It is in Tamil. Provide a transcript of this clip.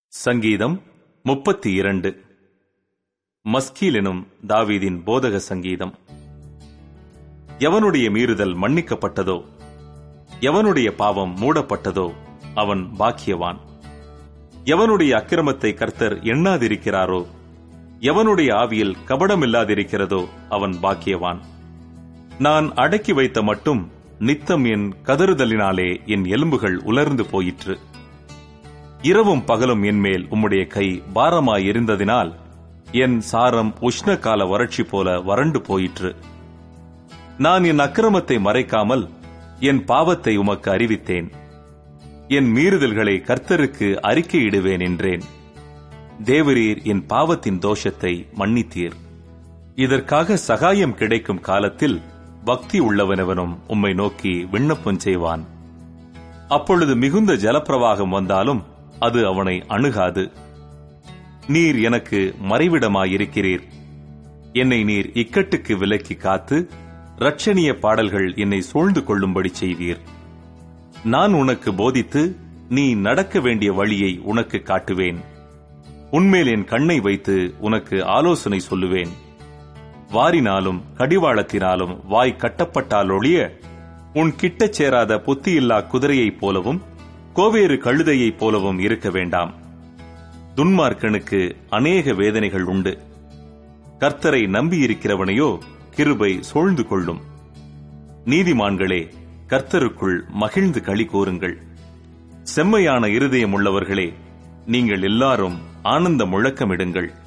சங்கீதம் முப்பத்தி இரண்டு மஸ்கீல் எனும் தாவீதின் போதக சங்கீதம் எவனுடைய மீறுதல் மன்னிக்கப்பட்டதோ எவனுடைய பாவம் மூடப்பட்டதோ அவன் பாக்கியவான் எவனுடைய அக்கிரமத்தை கர்த்தர் எண்ணாதிருக்கிறாரோ எவனுடைய ஆவியில் கபடமில்லாதிருக்கிறதோ அவன் பாக்கியவான் நான் அடக்கி வைத்த மட்டும் நித்தம் என் கதறுதலினாலே என் எலும்புகள் உலர்ந்து போயிற்று இரவும் பகலும் என்மேல் உம்முடைய கை பாரமாய் இருந்ததினால் என் சாரம் உஷ்ண கால வறட்சி போல வறண்டு போயிற்று நான் என் அக்கிரமத்தை மறைக்காமல் என் பாவத்தை உமக்கு அறிவித்தேன் என் மீறுதல்களை கர்த்தருக்கு அறிக்கையிடுவேன் என்றேன் தேவரீர் என் பாவத்தின் தோஷத்தை மன்னித்தீர் இதற்காக சகாயம் கிடைக்கும் காலத்தில் பக்தி உள்ளவனவனும் உம்மை நோக்கி விண்ணப்பம் செய்வான் அப்பொழுது மிகுந்த ஜலப்பிரவாகம் வந்தாலும் அது அவனை அணுகாது நீர் எனக்கு மறைவிடமாயிருக்கிறீர் என்னை நீர் இக்கட்டுக்கு விலக்கி காத்து ரட்சணிய பாடல்கள் என்னை சூழ்ந்து கொள்ளும்படி செய்வீர் நான் உனக்கு போதித்து நீ நடக்க வேண்டிய வழியை உனக்கு காட்டுவேன் உன்மேல் என் கண்ணை வைத்து உனக்கு ஆலோசனை சொல்லுவேன் வாரினாலும் கடிவாளத்தினாலும் வாய் கட்டப்பட்டாலொழிய உன் கிட்டச் சேராத புத்தியில்லா குதிரையைப் போலவும் கோவேறு கழுதையைப் போலவும் இருக்க வேண்டாம் துன்மார்க்கனுக்கு அநேக வேதனைகள் உண்டு கர்த்தரை நம்பியிருக்கிறவனையோ கிருபை சூழ்ந்து கொள்ளும் நீதிமான்களே கர்த்தருக்குள் மகிழ்ந்து களி கூறுங்கள் செம்மையான இருதயம் உள்ளவர்களே நீங்கள் எல்லாரும் ஆனந்த முழக்கமிடுங்கள்